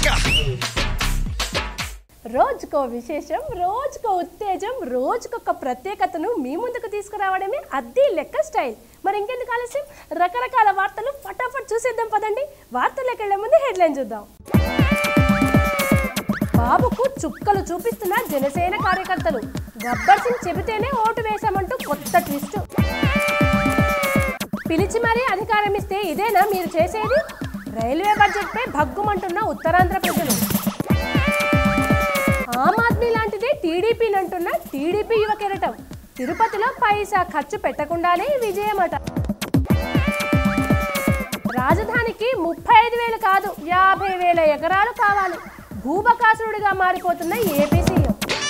రోజుకో విశేషం రోజుకో ఉత్తేజం రోజుకొక ప్రత్యేకతను మీ ముందుకు తీసుకురావడమే అద్దీ లెక్క స్టైల్ మరి ఇంకెందుకు ఆలస్యం రకరకాల వార్తలు ఫటాఫట్ చూసేద్దాం పదండి వార్తలకు వెళ్లే ముందు హెడ్లైన్ చూద్దాం బాబుకు చుక్కలు చూపిస్తున్న జనసేన కార్యకర్తలు గబ్బర్ సింగ్ చెబితేనే ఓటు వేశామంటూ కొత్త ట్విస్ట్ పిలిచి మరీ అధికారం ఇస్తే ఇదేనా మీరు చేసేది రైల్వే బడ్జెట్పై భగ్గుమంటున్న ఉత్తరాంధ్ర ప్రజలు ఆమ్ ఆద్మీ లాంటిదే టీడీపీనంటున్న టీడీపీ యువ కెరటం తిరుపతిలో పైసా ఖర్చు పెట్టకుండానే విజయమట రాజధానికి ముప్పై ఐదు వేలు కాదు యాభై వేల ఎకరాలు కావాలి భూబకాసురుడిగా మారిపోతున్న ఏపీ సీఎం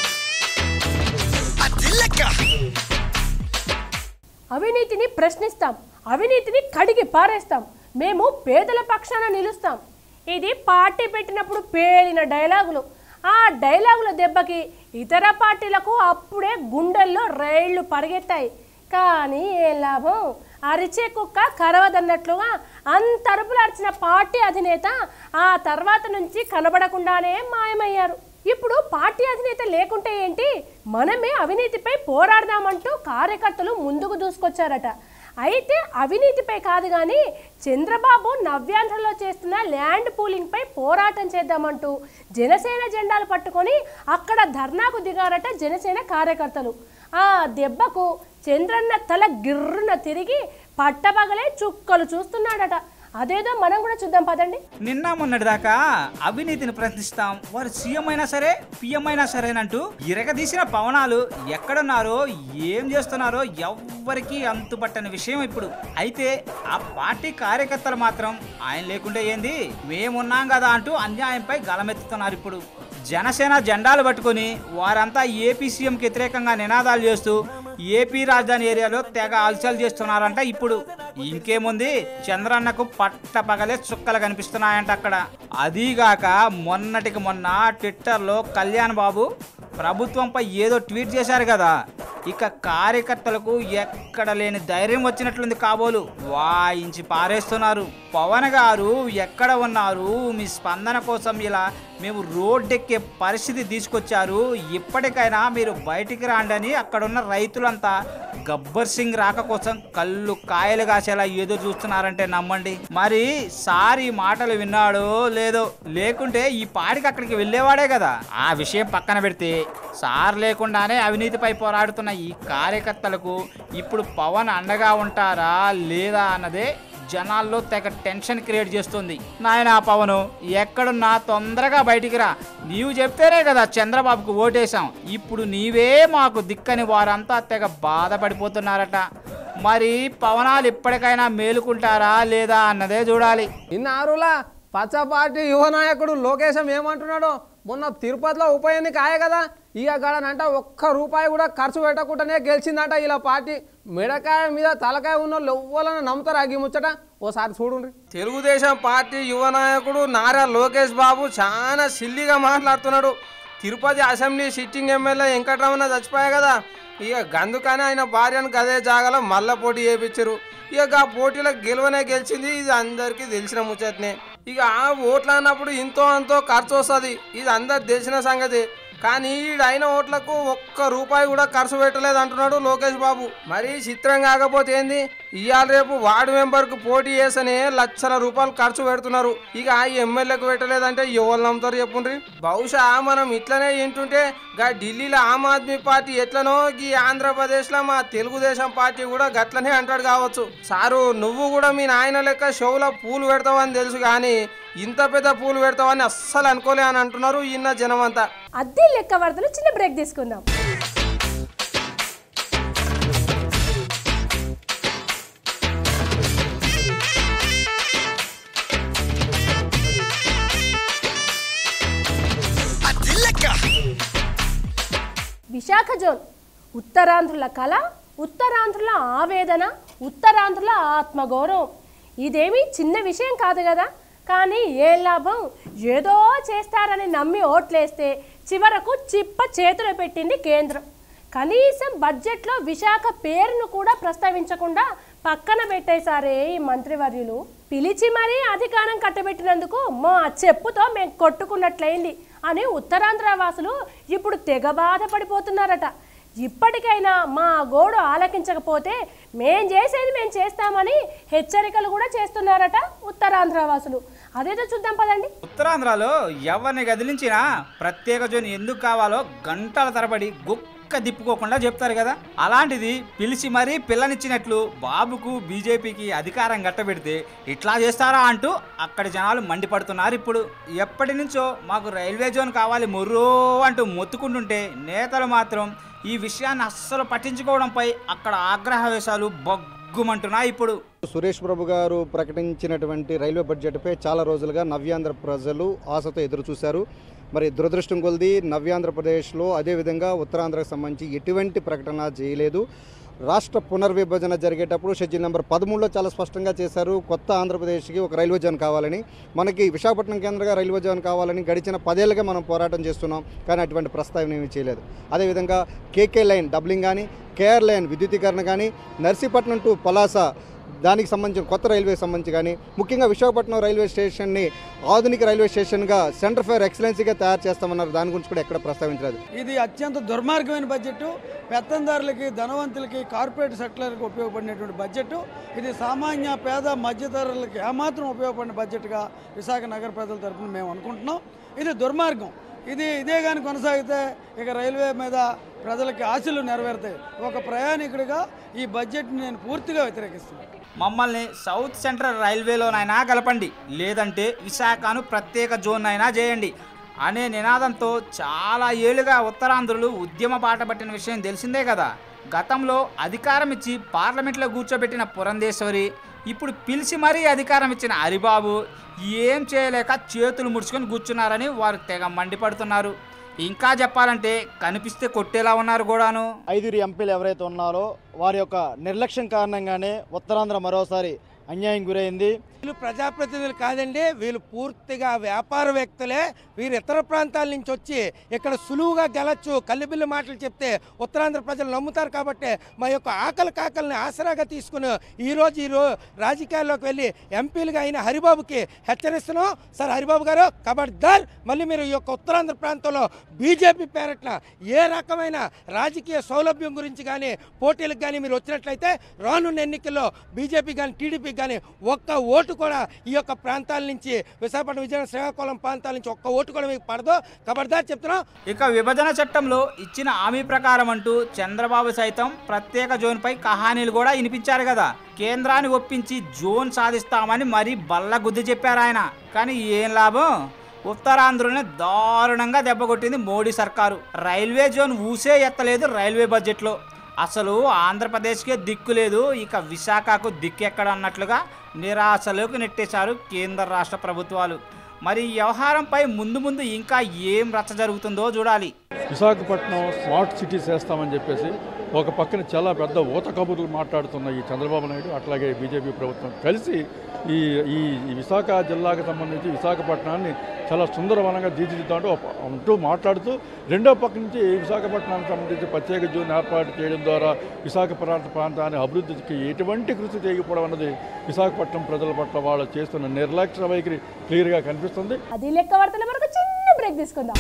అవినీతిని ప్రశ్నిస్తాం అవినీతిని కడిగి పారేస్తాం మేము పేదల పక్షాన నిలుస్తాం ఇది పార్టీ పెట్టినప్పుడు పేలిన డైలాగులు ఆ డైలాగుల దెబ్బకి ఇతర పార్టీలకు అప్పుడే గుండెల్లో రైళ్లు పరిగెత్తాయి కానీ ఏం లాభం అరిచే కుక్క కరవదన్నట్లుగా అంతరుపులు అరిచిన పార్టీ అధినేత ఆ తర్వాత నుంచి కనబడకుండానే మాయమయ్యారు ఇప్పుడు పార్టీ అధినేత లేకుంటే ఏంటి మనమే అవినీతిపై పోరాడదామంటూ కార్యకర్తలు ముందుకు దూసుకొచ్చారట అయితే అవినీతిపై కాదు కానీ చంద్రబాబు నవ్యాంధ్రలో చేస్తున్న ల్యాండ్ పూలింగ్పై పోరాటం చేద్దామంటూ జనసేన జెండాలు పట్టుకొని అక్కడ ధర్నాకు దిగారట జనసేన కార్యకర్తలు ఆ దెబ్బకు చంద్రన్న తల గిర్రున తిరిగి పట్టపగలే చుక్కలు చూస్తున్నాడట అదేదో మనం కూడా చూద్దాం పదండి నిన్న మొన్నటిదాకా అవినీతిని ప్రశ్నిస్తాం వారు సీఎం అయినా సరే పిఎం అయినా సరేనంటూ ఇరగదీసిన పవనాలు ఎక్కడున్నారో ఏం చేస్తున్నారో ఎవ్వరికీ అంతుపట్టని విషయం ఇప్పుడు అయితే ఆ పార్టీ కార్యకర్తలు మాత్రం ఆయన లేకుంటే ఏంది మేమున్నాం కదా అంటూ అన్యాయంపై గలమెత్తుతున్నారు ఇప్పుడు జనసేన జెండాలు పట్టుకొని వారంతా ఏపీ సీఎంకి వ్యతిరేకంగా నినాదాలు చేస్తూ ఏపీ రాజధాని ఏరియాలో తెగ అలసలు చేస్తున్నారంట ఇప్పుడు ఇంకేముంది చంద్రన్నకు పట్ట పగలే చుక్కలు కనిపిస్తున్నాయంట అక్కడ అదీగాక మొన్నటికి మొన్న ట్విట్టర్లో కళ్యాణ్ బాబు ప్రభుత్వంపై ఏదో ట్వీట్ చేశారు కదా ఇక కార్యకర్తలకు ఎక్కడ లేని ధైర్యం వచ్చినట్లుంది కాబోలు వాయించి పారేస్తున్నారు పవన్ గారు ఎక్కడ ఉన్నారు మీ స్పందన కోసం ఇలా మేము రోడ్డెక్కే పరిస్థితి తీసుకొచ్చారు ఇప్పటికైనా మీరు బయటికి రాండని అక్కడున్న రైతులంతా గబ్బర్ సింగ్ రాక కోసం కళ్ళు కాయలు కాసేలా ఏదో చూస్తున్నారంటే నమ్మండి మరి సార్ ఈ మాటలు విన్నాడో లేదో లేకుంటే ఈ పాడికి అక్కడికి వెళ్ళేవాడే కదా ఆ విషయం పక్కన పెడితే సార్ లేకుండానే అవినీతిపై పోరాడుతున్న ఈ కార్యకర్తలకు ఇప్పుడు పవన్ అండగా ఉంటారా లేదా అన్నదే జనాల్లో తెగ టెన్షన్ క్రియేట్ చేస్తుంది నాయన పవను ఎక్కడున్నా తొందరగా బయటికి రా నీవు చెప్తేనే కదా చంద్రబాబుకు ఓటేశాం ఇప్పుడు నీవే మాకు దిక్కని వారంతా తెగ బాధపడిపోతున్నారట మరి పవనాలు ఇప్పటికైనా మేలుకుంటారా లేదా అన్నదే చూడాలి ఇన్నారులా పచ్చ పార్టీ యువ నాయకుడు లోకేశం ఏమంటున్నాడు మొన్న తిరుపతిలో ఉప ఎన్నిక ఆయే కదా ఇక గడనంట ఒక్క రూపాయి కూడా ఖర్చు పెట్టకుండానే గెలిచిందంట ఇలా పార్టీ మిడకాయ మీద తలకాయ ఉన్న వాళ్ళు ఎవ్వరన్నా నమ్ముతారు ఆగి ముచ్చట ఓసారి చూడండి తెలుగుదేశం పార్టీ యువ నాయకుడు నారా లోకేష్ బాబు చాలా సిల్లిగా మాట్లాడుతున్నాడు Tirupati assembly sitting MLA Venkataramana చచ్చిపోయా కదా ఇక గందుకని ఆయన భార్యను గదే జాగాలో మళ్ళా పోటీ చేయించారు ఇక ఆ పోటీలో గెలువనే గెలిచింది ఇది అందరికీ తెలిసిన ముచ్చట్నే ఇక ఆ ఓట్లు అన్నప్పుడు ఇంతో అంతో ఖర్చు వస్తుంది ఇది అందరు తెలిసిన సంగతి కానీ ఈడైన ఓట్లకు ఒక్క రూపాయి కూడా ఖర్చు పెట్టలేదు అంటున్నాడు లోకేష్ బాబు మరి చిత్రం కాకపోతే ఏంది ఇవాళ రేపు వార్డు మెంబర్కు పోటీ చేసనే లక్షల రూపాయలు ఖర్చు పెడుతున్నారు ఇక ఆ ఎమ్మెల్యేకు పెట్టలేదంటే ఎవరు నమ్ముతారు చెప్పుండ్రి బహుశా మనం ఇట్లనే వింటుంటే గా ఢిల్లీలో ఆమ్ ఆద్మీ పార్టీ ఎట్లనో ఈ ఆంధ్రప్రదేశ్లో మా తెలుగుదేశం పార్టీ కూడా గట్లనే అంటాడు కావచ్చు సారు నువ్వు కూడా మీ నాయన లెక్క షోలో పూలు పెడతావని తెలుసు కానీ ఇంత పెద్ద పూలు పెడతావని అస్సలు అనుకోలే అని అంటున్నారు ఈయన జనం అంతా అద్దె లెక్క వార్తలు చిన్న బ్రేక్ తీసుకుందాం విశాఖ జోన్ ఉత్తరాంధ్రుల కళ ఉత్తరాంధ్రుల ఆవేదన ఉత్తరాంధ్రుల ఆత్మగౌరవం ఇదేమీ చిన్న విషయం కాదు కదా కానీ ఏం లాభం ఏదో చేస్తారని నమ్మి ఓట్లేస్తే చివరకు చిప్ప చేతులు పెట్టింది కేంద్రం కనీసం బడ్జెట్లో విశాఖ పేరును కూడా ప్రస్తావించకుండా పక్కన పెట్టేశారే ఈ మంత్రివర్యులు పిలిచి మరీ అధికారం కట్టబెట్టినందుకు మా చెప్పుతో మేము కొట్టుకున్నట్లయింది అని ఉత్తరాంధ్ర వాసులు ఇప్పుడు తెగ బాధపడిపోతున్నారట ఇప్పటికైనా మా గోడు ఆలకించకపోతే మేం చేసేది మేము చేస్తామని హెచ్చరికలు కూడా చేస్తున్నారట ఉత్తరాంధ్ర వాసులు అదేదో చూద్దాం పదండి ఉత్తరాంధ్రలో ఎవరిని కదిలించినా ప్రత్యేక జోన్ ఎందుకు కావాలో గంటల తరబడి గుక్క దిప్పుకోకుండా చెప్తారు కదా అలాంటిది పిలిచి మరీ పిల్లనిచ్చినట్లు బాబుకు బీజేపీకి అధికారం గట్టబెడితే ఇట్లా చేస్తారా అంటూ అక్కడి జనాలు మండిపడుతున్నారు ఇప్పుడు ఎప్పటి నుంచో మాకు రైల్వే జోన్ కావాలి మొర్రో అంటూ మొత్తుకుంటుంటే నేతలు మాత్రం ఈ విషయాన్ని అస్సలు పట్టించుకోవడంపై అక్కడ ఆగ్రహవేశాలు బగ్గుమంటున్నాయి ఇప్పుడు సురేష్ ప్రభు గారు ప్రకటించినటువంటి రైల్వే బడ్జెట్పై చాలా రోజులుగా నవ్యాంధ్ర ప్రజలు ఆశతో ఎదురు చూశారు మరి దురదృష్టం కొలిది నవ్యాంధ్రప్రదేశ్లో అదేవిధంగా ఉత్తరాంధ్రకు సంబంధించి ఎటువంటి ప్రకటన చేయలేదు రాష్ట్ర పునర్విభజన జరిగేటప్పుడు షెడ్యూల్ నెంబర్ పదమూడులో చాలా స్పష్టంగా చేశారు కొత్త ఆంధ్రప్రదేశ్కి ఒక రైల్వే జోన్ కావాలని మనకి విశాఖపట్నం కేంద్రంగా రైల్వే జోన్ కావాలని గడిచిన పదేళ్ళుగా మనం పోరాటం చేస్తున్నాం కానీ అటువంటి ప్రస్తావన ఏమీ చేయలేదు అదేవిధంగా కేకే లైన్ డబ్లింగ్ కానీ కేఆర్ లైన్ విద్యుతీకరణ కానీ నర్సీపట్నం టు పలాస దానికి సంబంధించిన కొత్త రైల్వే సంబంధించి కానీ ముఖ్యంగా విశాఖపట్నం రైల్వే స్టేషన్ని ఆధునిక రైల్వే స్టేషన్గా సెంటర్ ఫర్ ఎక్సలెన్సీగా తయారు చేస్తామన్నారు దాని గురించి కూడా ఎక్కడ ప్రస్తావించలేదు ఇది అత్యంత దుర్మార్గమైన బడ్జెట్ పెత్తందారులకి ధనవంతులకి కార్పొరేట్ సెక్టర్లకు ఉపయోగపడినటువంటి బడ్జెట్ ఇది సామాన్య పేద మధ్యతరులకి ఏమాత్రం ఉపయోగపడిన బడ్జెట్గా విశాఖ నగర ప్రజల తరఫున మేము అనుకుంటున్నాం ఇది దుర్మార్గం ఇది ఇదే కానీ కొనసాగితే ఇక రైల్వే మీద ప్రజలకి ఆశలు నెరవేరుతాయి ఒక ప్రయాణికుడిగా ఈ బడ్జెట్ని నేను పూర్తిగా వ్యతిరేకిస్తున్నాను మమ్మల్ని సౌత్ సెంట్రల్ రైల్వేలోనైనా కలపండి లేదంటే విశాఖను ప్రత్యేక జోన్ అయినా చేయండి అనే నినాదంతో చాలా ఏళ్ళుగా ఉత్తరాంధ్రులు ఉద్యమ బాట పట్టిన విషయం తెలిసిందే కదా గతంలో అధికారం ఇచ్చి పార్లమెంట్లో కూర్చోబెట్టిన పురంధేశ్వరి ఇప్పుడు పిలిచి మరీ అధికారం ఇచ్చిన హరిబాబు ఏం చేయలేక చేతులు ముడుచుకొని కూర్చున్నారని వారు తెగ మండిపడుతున్నారు ఇంకా చెప్పాలంటే కనిపిస్తే కొట్టేలా ఉన్నారు కూడాను ఐదుగురు ఎంపీలు ఎవరైతే ఉన్నారో వారి యొక్క నిర్లక్ష్యం కారణంగానే ఉత్తరాంధ్ర మరోసారి అన్యాయం గురైంది వీళ్ళు ప్రజాప్రతినిధులు కాదండి వీళ్ళు పూర్తిగా వ్యాపారవేత్తలే వీరు ఇతర ప్రాంతాల నుంచి వచ్చి ఇక్కడ సులువుగా గెలచ్చు కల్లిబిల్లి మాటలు చెప్తే ఉత్తరాంధ్ర ప్రజలు నమ్ముతారు కాబట్టి మా యొక్క ఆకలి కాకల్ని ఆసరాగా తీసుకుని ఈరోజు ఈ రో రాజకీయాల్లోకి వెళ్ళి ఎంపీలుగా అయిన హరిబాబుకి హెచ్చరిస్తున్నాం సార్ హరిబాబు గారు కబడ్దార్ మళ్ళీ మీరు ఈ యొక్క ఉత్తరాంధ్ర ప్రాంతంలో బీజేపీ పేరట్న ఏ రకమైన రాజకీయ సౌలభ్యం గురించి కానీ పోటీలకు కానీ మీరు వచ్చినట్లయితే రానున్న ఎన్నికల్లో బీజేపీ కానీ టీడీపీ కానీ ఒక్క ఓటు కూడా ఈ యొక్క ప్రాంతాల నుంచి విశాఖపట్నం విజయనగరం శ్రీకాకుళం ప్రాంతాల నుంచి ఒక్క ఓటు కూడా మీకు పడదు కబడ్దార్ చెప్తున్నాం ఇక విభజన చట్టంలో ఇచ్చిన హామీ ప్రకారం అంటూ చంద్రబాబు సైతం ప్రత్యేక జోన్పై కహానీలు కూడా వినిపించారు కదా కేంద్రాన్ని ఒప్పించి జోన్ సాధిస్తామని మరీ బల్ల గుద్ది చెప్పారు ఆయన కానీ ఏం లాభం ఉత్తరాంధ్రని దారుణంగా దెబ్బకొట్టింది మోడీ సర్కారు రైల్వే జోన్ ఊసే ఎత్తలేదు రైల్వే బడ్జెట్లో అసలు ఆంధ్రప్రదేశ్కే దిక్కు లేదు ఇక విశాఖకు దిక్కెక్కడ అన్నట్లుగా నిరాశలోకి నెట్టేశారు కేంద్ర రాష్ట్ర ప్రభుత్వాలు మరి ఈ వ్యవహారంపై ముందు ముందు ఇంకా ఏం రచ్చ జరుగుతుందో చూడాలి విశాఖపట్నం స్మార్ట్ సిటీ చేస్తామని చెప్పేసి ఒక పక్కన చాలా పెద్ద ఊత కబుర్లు మాట్లాడుతున్న ఈ చంద్రబాబు నాయుడు అట్లాగే బీజేపీ ప్రభుత్వం కలిసి ఈ ఈ ఈ విశాఖ జిల్లాకు సంబంధించి విశాఖపట్నాన్ని చాలా సుందరవనంగా తీర్చిదిద్దామంటూ ఒక- అంటూ మాట్లాడుతూ రెండో పక్క నుంచి విశాఖపట్నానికి సంబంధించి ప్రత్యేక జోన్ ఏర్పాటు చేయడం ద్వారా విశాఖ ప్రాంత ప్రాంతాన్ని అభివృద్ధికి ఎటువంటి కృషి చేయకపోవడం అన్నది విశాఖపట్నం ప్రజల పట్ల వాళ్ళు చేస్తున్న నిర్లక్ష్య వైఖరి క్లియర్గా కనిపిస్తుంది అది లెక్క వార్తల వరకు చిన్న బ్రేక్ తీసుకుందాం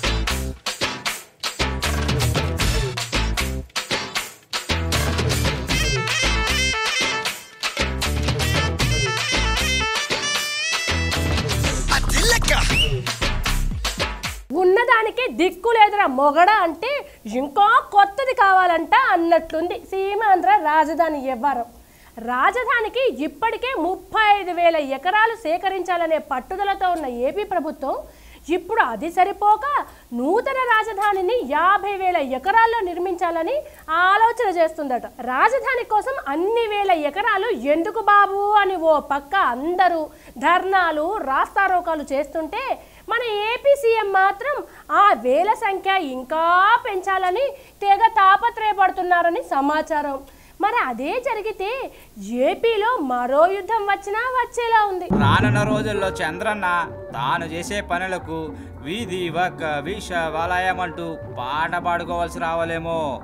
ఉన్నదానికి దిక్కు లేదురా మొగడ అంటే ఇంకా కొత్తది కావాలంట అన్నట్లుంది సీమాంధ్ర రాజధాని వ్యవహారం రాజధానికి ఇప్పటికే ముప్పై ఐదు వేల ఎకరాలు సేకరించాలనే పట్టుదలతో ఉన్న ఏపీ ప్రభుత్వం ఇప్పుడు అది సరిపోక నూతన రాజధానిని యాభై వేల ఎకరాల్లో నిర్మించాలని ఆలోచన చేస్తుందట రాజధాని కోసం అన్ని వేల ఎకరాలు ఎందుకు బాబు అని ఓ పక్క అందరూ ధర్నాలు రాస్తారోకాలు చేస్తుంటే మన ఏపీ సీఎం మాత్రం ఆ వేల సంఖ్య ఇంకా పెంచాలని తెగ తాపత్రయపడుతున్నారని సమాచారం మరి అదే జరిగితే ఏపీలో మరో యుద్ధం వచ్చినా వచ్చేలా ఉంది రానున్న రోజుల్లో చంద్రన్న తాను చేసే పనులకు వీధి వక్క విష వలయం అంటూ పాట పాడుకోవాల్సి రావాలేమో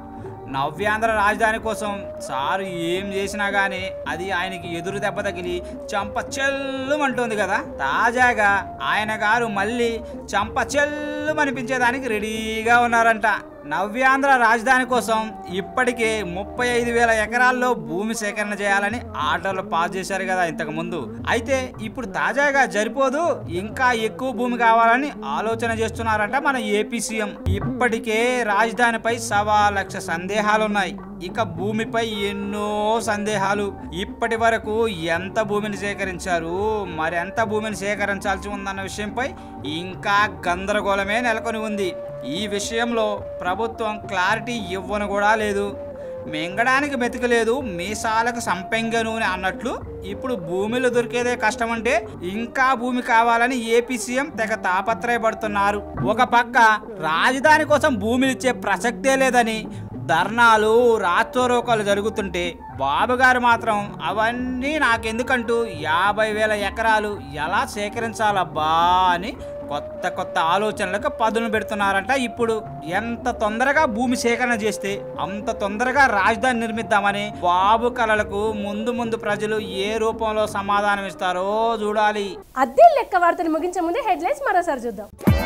నవ్యాంధ్ర రాజధాని కోసం సారు ఏం చేసినా గానీ అది ఆయనకి ఎదురు దెబ్బ తగిలి చంప చెల్లుమంటుంది కదా తాజాగా ఆయన గారు మళ్ళీ చంప చెల్లుమనిపించేదానికి రెడీగా ఉన్నారంట నవ్యాంధ్ర రాజధాని కోసం ఇప్పటికే ముప్పై ఐదు వేల ఎకరాల్లో భూమి సేకరణ చేయాలని ఆర్డర్లు పాస్ చేశారు కదా ఇంతకు ముందు అయితే ఇప్పుడు తాజాగా జరిపోదు ఇంకా ఎక్కువ భూమి కావాలని ఆలోచన చేస్తున్నారంట మన ఏపీ సీఎం ఇప్పటికే రాజధానిపై సవా లక్ష సందేహాలున్నాయి ఇక భూమిపై ఎన్నో సందేహాలు ఇప్పటి వరకు ఎంత భూమిని సేకరించారు మరెంత భూమిని సేకరించాల్సి ఉందన్న విషయంపై ఇంకా గందరగోళమే నెలకొని ఉంది ఈ విషయంలో ప్రభుత్వం క్లారిటీ ఇవ్వను కూడా లేదు మింగడానికి మెతకలేదు మీసాలకు సంపెంగ నూనె అన్నట్లు ఇప్పుడు భూమిలో దొరికేదే కష్టమంటే ఇంకా భూమి కావాలని ఏపీ సీఎం తెగ తాపత్రయపడుతున్నారు ఒక పక్క రాజధాని కోసం భూమిని ఇచ్చే ప్రసక్తే లేదని ధర్నాలు రాత్రోరోకాలు జరుగుతుంటే బాబు గారు మాత్రం అవన్నీ నాకెందుకంటూ యాభై వేల ఎకరాలు ఎలా సేకరించాలబ్బా అని కొత్త కొత్త ఆలోచనలకు పదును పెడుతున్నారంట ఇప్పుడు ఎంత తొందరగా భూమి సేకరణ చేస్తే అంత తొందరగా రాజధాని నిర్మిద్దామని బాబు కలలకు ముందు ముందు ప్రజలు ఏ రూపంలో సమాధానం ఇస్తారో చూడాలి అద్దె లెక్క వార్తలు ముగించే ముందే హెడ్లైన్స్ మరోసారి చూద్దాం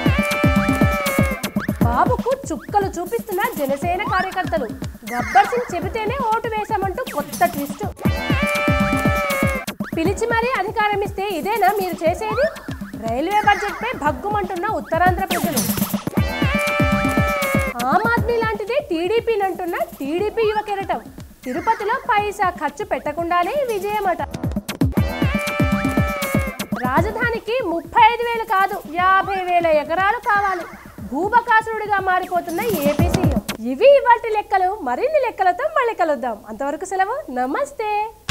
బాబుకు చుక్కలు చూపిస్తున్న జనసేన కార్యకర్తలు గబ్బర్ సింగ్ చెబితేనే ఓటు వేశామంటూ కొత్త ట్విస్ట్ పిలిచి మరీ అధికారం ఇస్తే ఇదేనా మీరు చేసేది రైల్వే బడ్జెట్ పై భగ్గుమంటున్న ఉత్తరాంధ్ర ప్రజలు ఆమ్ ఆద్మీ లాంటిదే టీడీపీనంటున్న టీడీపీ యువ కెరటం తిరుపతిలో పైసా ఖర్చు పెట్టకుండానే విజయమట రాజధానికి ముప్పై ఐదు వేలు కాదు యాభై వేల ఎకరాలు కావాలి భూబకాసురుడిగా మారిపోతున్న ఏపీ సీఎం ఇవి ఇవాటి లెక్కలు మరిన్ని లెక్కలతో మళ్ళీ కలుద్దాం అంతవరకు సెలవు నమస్తే